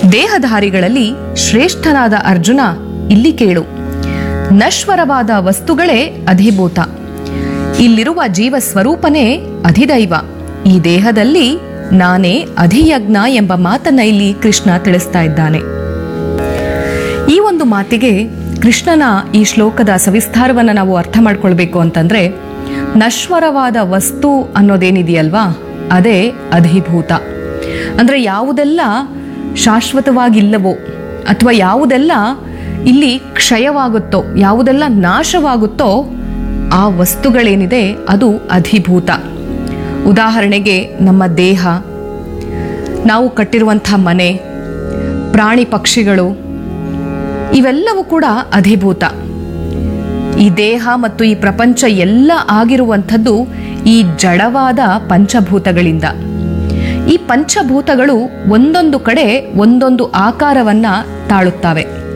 ದೇಹಧಾರಿಗಳಲ್ಲಿ ಶ್ರೇಷ್ಠನಾದ ಅರ್ಜುನ ಇಲ್ಲಿ ಕೇಳು ನಶ್ವರವಾದ ವಸ್ತುಗಳೇ ಅಧಿಭೂತ ಇಲ್ಲಿರುವ ಜೀವ ಸ್ವರೂಪನೇ ಅಧಿದೈವ ಈ ದೇಹದಲ್ಲಿ ನಾನೇ ಅಧಿಯಜ್ಞ ಎಂಬ ಮಾತನ್ನ ಇಲ್ಲಿ ಕೃಷ್ಣ ತಿಳಿಸ್ತಾ ಇದ್ದಾನೆ ಈ ಒಂದು ಮಾತಿಗೆ ಕೃಷ್ಣನ ಈ ಶ್ಲೋಕದ ಸವಿಸ್ತಾರವನ್ನು ನಾವು ಅರ್ಥ ಮಾಡ್ಕೊಳ್ಬೇಕು ಅಂತಂದ್ರೆ ನಶ್ವರವಾದ ವಸ್ತು ಅನ್ನೋದೇನಿದೆಯಲ್ವಾ ಅದೇ ಅಧಿಭೂತ ಅಂದ್ರೆ ಯಾವುದೆಲ್ಲ ಶಾಶ್ವತವಾಗಿಲ್ಲವೋ ಅಥವಾ ಯಾವುದೆಲ್ಲ ಇಲ್ಲಿ ಕ್ಷಯವಾಗುತ್ತೋ ಯಾವುದೆಲ್ಲ ನಾಶವಾಗುತ್ತೋ ಆ ವಸ್ತುಗಳೇನಿದೆ ಅದು ಅಧಿಭೂತ ಉದಾಹರಣೆಗೆ ನಮ್ಮ ದೇಹ ನಾವು ಕಟ್ಟಿರುವಂಥ ಮನೆ ಪ್ರಾಣಿ ಪಕ್ಷಿಗಳು ಇವೆಲ್ಲವೂ ಕೂಡ ಅಧಿಭೂತ ಈ ದೇಹ ಮತ್ತು ಈ ಪ್ರಪಂಚ ಎಲ್ಲ ಆಗಿರುವಂಥದ್ದು ಈ ಜಡವಾದ ಪಂಚಭೂತಗಳಿಂದ ಈ ಪಂಚಭೂತಗಳು ಒಂದೊಂದು ಕಡೆ ಒಂದೊಂದು ಆಕಾರವನ್ನ ತಾಳುತ್ತವೆ